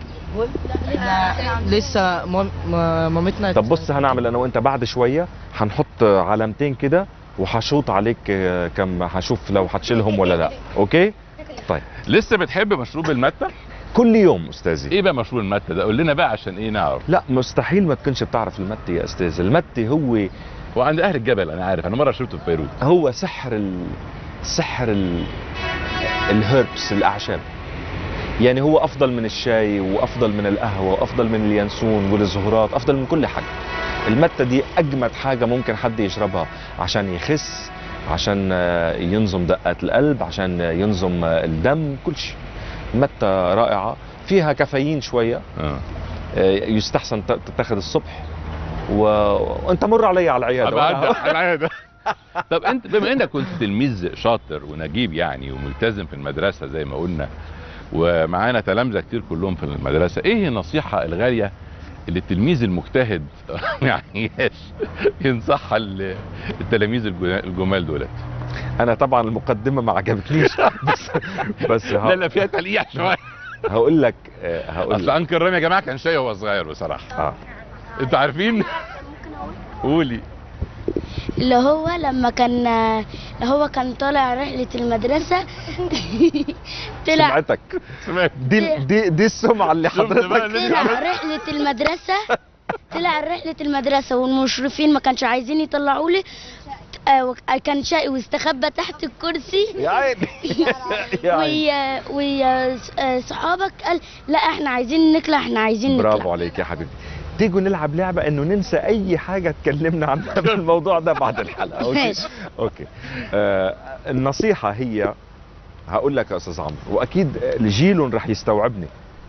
لسه مام- ما- مامتنا طب بص هنعمل انا وانت بعد شويه هنحط علامتين كده وهشوط عليك آه، كم هشوف لو هتشيلهم ولا لا اوكي طيب لسه بتحب مشروب المتة كل يوم استاذي ايه بقى مشروب المتة ده قول لنا بقى عشان ايه نعرف لا مستحيل ما تكونش بتعرف المتي يا استاذ المتي هو هو عند اهل الجبل انا عارف انا مره شربته في بيروت هو سحر ال... سحر ال... الهربس الاعشاب يعني هو افضل من الشاي وافضل من القهوه وافضل من اليانسون والزهورات افضل من كل حاجه المتة دي اجمد حاجه ممكن حد يشربها عشان يخس عشان آه، ينظم دقات القلب عشان آه، ينظم آه، الدم كل شيء المتة رائعه فيها كافيين شويه اه آه، يستحسن ت- تتاخد الصبح و... وانت مر علي على العياده أبقى وأنا- عدى العيادة. طب انت بما انك كنت تلميذ شاطر ونجيب يعني وملتزم في المدرسه زي ما قلنا ومعانا تلامذه كتير كلهم في المدرسه ايه النصيحه الغاليه اللي التلميذ المجتهد يعني ينصحها ل- التلاميذ الج- الجمال دولت انا طبعا المقدمه ما عجبتنيش بس بس ه- لا لا فيها تلقيح شويه هقول لك آه، هقول اصل لك انكل رامي يا جماعه كان شاي وهو صغير بصراحه اه انتوا عارفين قولي اللي هو لما كان هو كان طالع رحلة المدرسة طلع سمعتك سمعت دي دي دي السمعه اللي شفت بقى حضرتك اللي طلع رحلة المدرسة طلع رحلة المدرسة والمشرفين ما كانش عايزين يطلعوا لي آه، وك- آه، كان شقي واستخبى تحت الكرسي يا عيني يا عيني ويا صحابك قال لا احنا عايزين نكلع احنا عايزين برافو نكلع عليك يا حبيبي تيجوا نلعب لعبة انه ننسى اي حاجة تكلمنا عنها بالموضوع ده بعد الحلقة اوكي ماشي. اوكي آه النصيحة هي هقول لك يا استاذ عمرو واكيد الجيل رح يستوعبني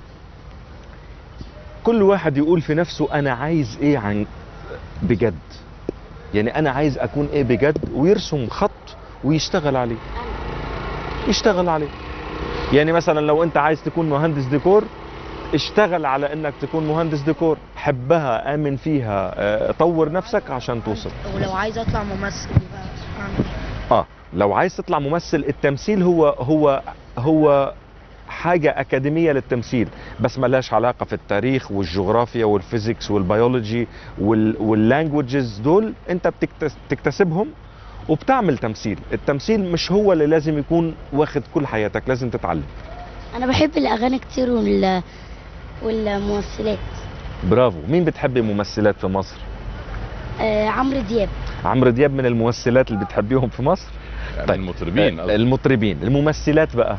كل واحد يقول في نفسه انا عايز ايه عن بجد يعني انا عايز اكون ايه بجد ويرسم خط ويشتغل عليه يشتغل عليه يعني مثلا لو انت عايز تكون مهندس ديكور اشتغل على انك تكون مهندس ديكور حبها امن فيها اه، طور نفسك عشان توصل ولو عايز اطلع ممثل يبقى اعمل ايه؟ اه لو عايز تطلع ممثل التمثيل هو هو هو حاجة أكاديمية للتمثيل بس ما لهاش علاقة في التاريخ والجغرافيا والفيزيكس والبيولوجي وال واللانجوجز دول أنت بتكتس- بتكتسبهم وبتعمل تمثيل التمثيل مش هو اللي لازم يكون واخد كل حياتك لازم تتعلم انا بحب الاغاني كتير وال والممثلات برافو مين بتحبي ممثلات في مصر آه عمرو دياب عمرو دياب من الممثلات اللي بتحبيهم في مصر يعني طيب. المطربين آه، قصدي. المطربين الممثلات بقى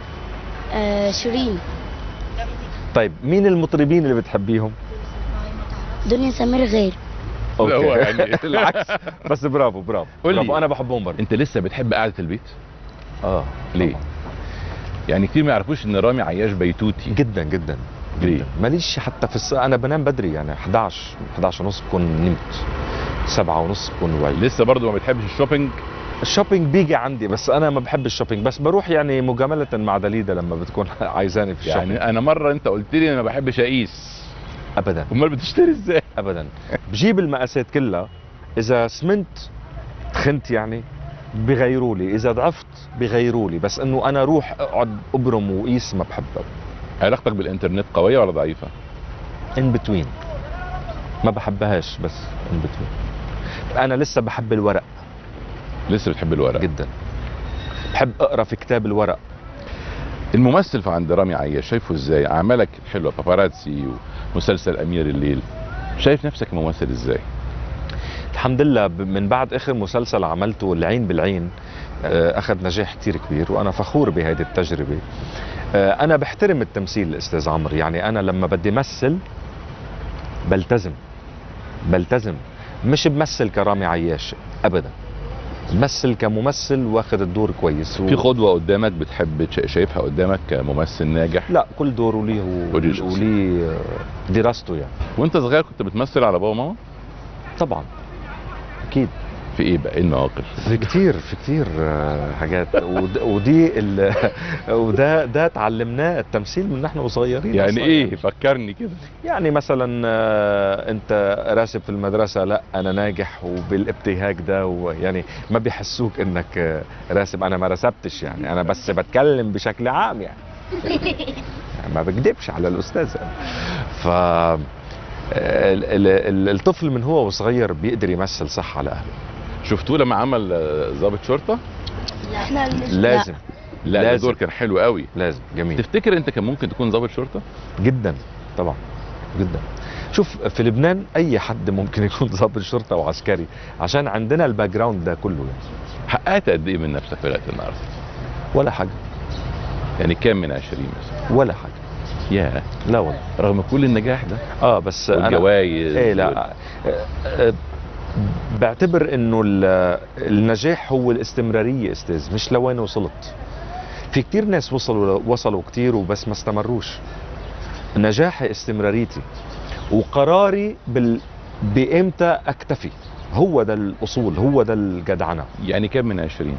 آه شيرين طيب مين المطربين اللي بتحبيهم دنيا سمير غير لا، هو يعني- العكس بس برافو برافو قول لي. برافو انا بحبهم برضه انت لسه بتحب قعده البيت اه ليه طبعاً. يعني كتير ما يعرفوش ان رامي عياش بيتوتي جدا جدا ليه؟ جدا ماليش حتى في الس... انا بنام بدري يعني 11 11 ونص بكون نمت 7 ونص بكون وعي لسه برضو ما بتحبش الشوبينج الشوبينج بيجي عندي بس انا ما بحب الشوبينج بس بروح يعني مجامله مع دليده لما بتكون عايزاني في الشوبينج يعني انا مره انت قلت لي انا ما بحبش اقيس ابدا امال بتشتري ازاي ابدا بجيب المقاسات كلها اذا سمنت تخنت يعني بغيروا لي اذا ضعفت بغيروا لي بس انه انا اروح اقعد ابرم وقيس ما بحبها علاقتك بالانترنت قويه ولا ضعيفه ان بتوين ما بحبهاش بس ان بتوين انا لسه بحب الورق لسه بتحب الورق جدا بحب اقرا في كتاب الورق الممثل في عند رامي عياش شايفه ازاي اعمالك حلوه باباراتسي ومسلسل امير الليل شايف نفسك ممثل ازاي الحمد لله ب- من بعد اخر مسلسل عملته العين بالعين آه، اخذ نجاح كتير كبير وانا فخور بهذه التجربه آه، انا بحترم التمثيل استاذ عمرو يعني انا لما بدي مثل بلتزم بلتزم مش بمثل كرامي عياش ابدا بمثل كممثل واخد الدور كويس و... في قدوه قدامك بتحب تش- شايفها قدامك كممثل ناجح لا كل دور وليه وليه شخصية. وليه آه، دراسته يعني وانت صغير كنت بتمثل على بابا وماما طبعا اكيد في ايه بقى ايه المواقف في كتير في كتير آه، حاجات ود- ودي ال... وده ده تعلمناه التمثيل من نحن وصغيرين يعني أصلاً. ايه فكرني كده يعني مثلا آه، انت راسب في المدرسه لا انا ناجح وبالابتهاج ده ويعني ما بيحسوك انك آه، راسب انا ما رسبتش يعني انا بس بتكلم بشكل عام يعني يعني ما بكدبش على الاستاذ يعني. ف ال- ال- ال- الطفل من هو وصغير بيقدر يمثل صح على اهله شفتوه لما عمل آه، ضابط شرطه احنا لازم لا ده لازم. دور كان حلو قوي لازم جميل تفتكر انت كان ممكن تكون ضابط شرطه جدا طبعا جدا شوف في لبنان اي حد ممكن يكون ضابط شرطه وعسكري عشان عندنا الباك جراوند ده كله يعني. حققت قد ايه من نفسك لغايه النهارده ولا حاجه يعني كام من 20 مثلا ولا حاجه يا لا والله رغم كل النجاح ده اه بس انا والجوائز ايه لا آه، آه، بعتبر انه ال- النجاح هو الاستمراريه استاذ مش لوين وصلت في كتير ناس وصلوا وصلوا كتير وبس ما استمروش نجاحي استمراريتي وقراري بال بامتى اكتفي هو ده الاصول هو ده الجدعنه يعني كام من 20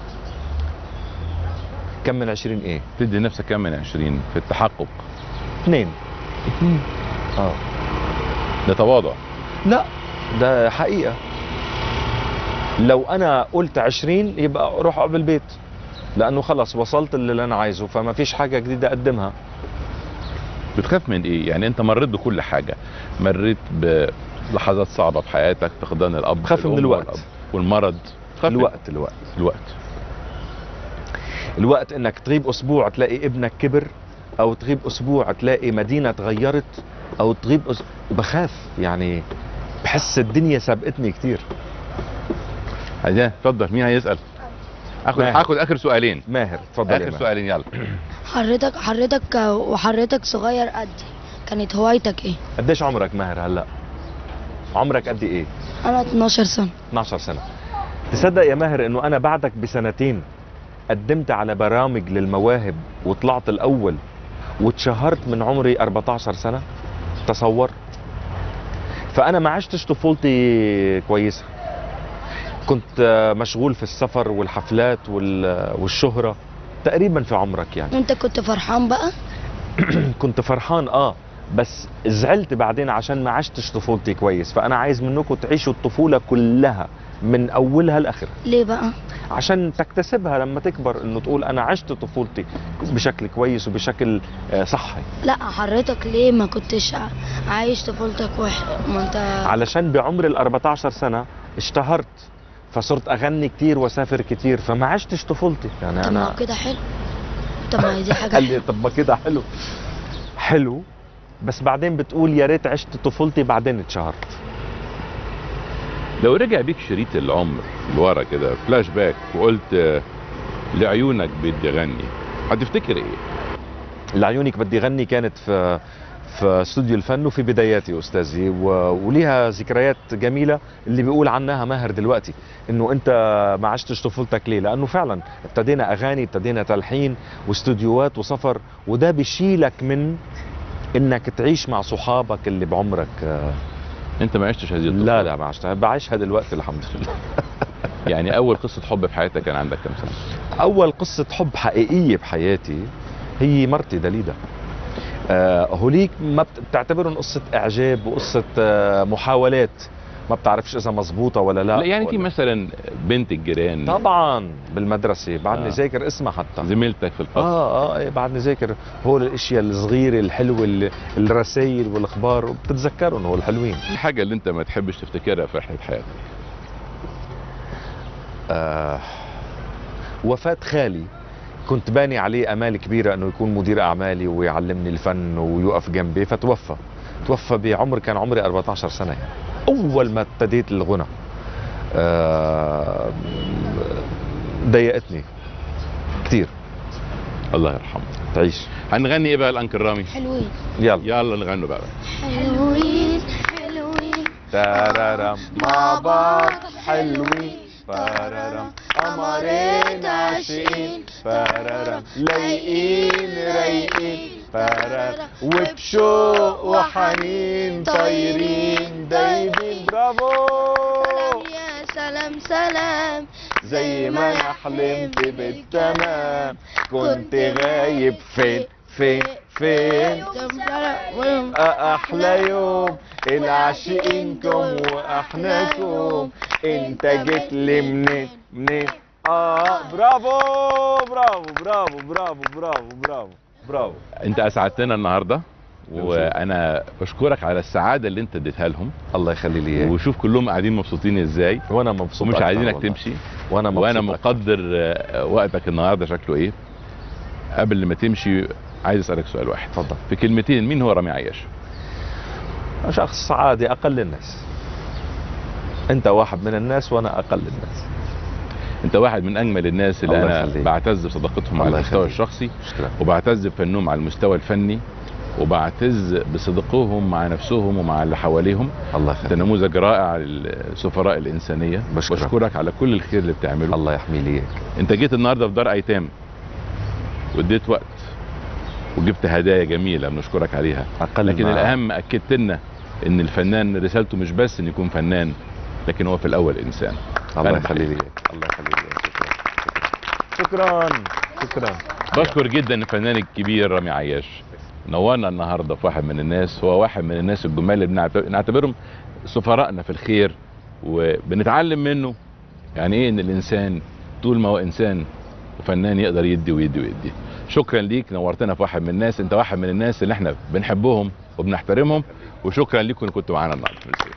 كم من 20 ايه تدي نفسك كام من 20 في التحقق اثنين اه ده تواضع لا ده حقيقة لو أنا قلت عشرين يبقى روح اقعد بالبيت لأنه خلص وصلت اللي أنا عايزه فما فيش حاجة جديدة أقدمها بتخاف من ايه يعني انت مريت بكل حاجه مريت بلحظات صعبه في حياتك فقدان الاب بخاف من الأم الوقت. والأب والمرض بتخاف من الوقت الوقت الوقت الوقت إنك تغيب أسبوع تلاقي ابنك كبر أو تغيب أسبوع تلاقي مدينة تغيرت أو تغيب أسبوع بخاف يعني بحس الدنيا سبقتني كتير عايزين اتفضل مين هيسال اخد ماهر. هاخد اخر سؤالين ماهر اتفضل يا اخر ماهر. سؤالين يلا حضرتك حضرتك وحضرتك صغير قدي كانت هوايتك ايه؟ قديش عمرك ماهر هلا عمرك قد ايه انا 12 سنة 12 سنه تصدق يا ماهر انه انا بعدك بسنتين قدمت على برامج للمواهب وطلعت الاول واتشهرت من عمري 14 سنه تصور فانا ما عشتش طفولتي كويسه كنت آه، مشغول في السفر والحفلات وال- والشهره تقريبا في عمرك يعني وانت كنت فرحان بقى؟ كنت فرحان اه بس زعلت بعدين عشان ما عشتش طفولتي كويس فانا عايز منكم تعيشوا الطفوله كلها من اولها لاخرها ليه بقى؟ عشان تكتسبها لما تكبر انه تقول انا عشت طفولتي بشكل كويس وبشكل آه، صحي لا حضرتك ليه ما كنتش ع- عايش طفولتك وح... ما انت علشان بعمر ال 14 سنه اشتهرت فصرت اغني كتير واسافر كتير فما عشتش طفولتي يعني طب ما انا هو كده حلو طب ما هي دي حاجة قال لي حلوة طب ما كده حلو حلو بس بعدين بتقول يا ريت عشت طفولتي بعدين اتشهرت لو رجع بيك شريط العمر لورا كده فلاش باك وقلت آه، لعيونك بدي اغني هتفتكر ايه؟ لعيونك بدي غني كانت في في استوديو الفن وفي بداياتي استاذي و... وليها ذكريات جميله اللي بيقول عنها ماهر دلوقتي انه انت ما عشتش طفولتك ليه لانه فعلا ابتدينا اغاني ابتدينا تلحين واستوديوهات وسفر وده بيشيلك من انك تعيش مع صحابك اللي بعمرك آه، انت ما عشتش هذه الطفولة لا لا ما عشتها بعيشها دلوقتي الحمد لله يعني اول قصه حب في حياتك كان عندك كام سنه؟ اول قصه حب حقيقيه بحياتي هي مرتي دليدا آه هوليك ما بت- بتعتبرهم قصه اعجاب وقصه آه محاولات ما بتعرفش اذا مزبوطه ولا لا لا يعني في ولا- مثلا بنت الجيران طبعا بالمدرسه بعدني آه. ذاكر اسمها حتى زميلتك في الفصل اه اه إيه بعدني ذاكر هول الاشياء الصغيره الحلوه اللي- الرسائل والاخبار وبتتذكرهم هول الحلوين الحاجه اللي انت ما تحبش تفتكرها في رحله حياتك آه وفاة خالي كنت باني عليه امال كبيره انه يكون مدير اعمالي ويعلمني الفن ويوقف جنبي فتوفى توفى بعمر كان عمري 14 سنه اول ما ابتديت الغنى آه ضايقتني كثير الله يرحمه تعيش هنغني ايه بقى الانكل رامي؟ حلوين يلا يلا نغنوا بقى حلوين حلوين ترارم مع بعض حلوين فرارم قمرين عاشقين فرارم لايقين رايقين فرارم وبشوق وحنين طايرين دايبين برافو يا سلام سلام زي ما انا حلمت بالتمام كنت غايب فين فين فين احلى يوم العاشقينكم واحناكم انت جيت لي منين منين اه برافو برافو برافو برافو برافو برافو برافو انت اسعدتنا النهارده وانا بشكرك على السعاده اللي انت اديتها لهم الله يخلي لي اياك وشوف كلهم قاعدين مبسوطين ازاي وانا مبسوط ومش أكتر عايزينك والله. تمشي وانا مبسوط وانا أكتر. مقدر آه، وقتك النهارده شكله ايه قبل ما تمشي عايز اسالك سؤال واحد اتفضل في كلمتين مين هو رامي عياش شخص عادي اقل الناس انت واحد من الناس وانا اقل الناس انت واحد من اجمل الناس اللي الله انا يخليك. بعتز بصداقتهم على الله المستوى يخليك. الشخصي شكرا وبعتز بفنهم على المستوى الفني وبعتز بصدقهم مع نفسهم ومع اللي حواليهم الله انت يخليك نموذج رائع للسفراء الانسانيه بشكرك. بشكرك على كل الخير اللي بتعمله الله يحمي لي اياك انت جيت النهارده في دار ايتام واديت وقت وجبت هدايا جميله بنشكرك عليها اقل لكن ما- الاهم اكدت لنا ان الفنان رسالته مش بس ان يكون فنان لكن هو في الاول انسان الله أنا يخلي لي بحبك. اياك الله يخلي لي اياك شكرا شكرا شكرا بشكر جدا الفنان الكبير رامي عياش نورنا النهارده في واحد من الناس هو واحد من الناس الجمال اللي بنعت- نعتبرهم سفراءنا في الخير وبنتعلم منه يعني ايه ان الانسان طول ما هو انسان وفنان يقدر يدي ويدي ويدي شكرا ليك نورتنا في واحد من الناس انت واحد من الناس اللي احنا بنحبهم وبنحترمهم وشكرا ليكم ان كنتوا معانا النهارده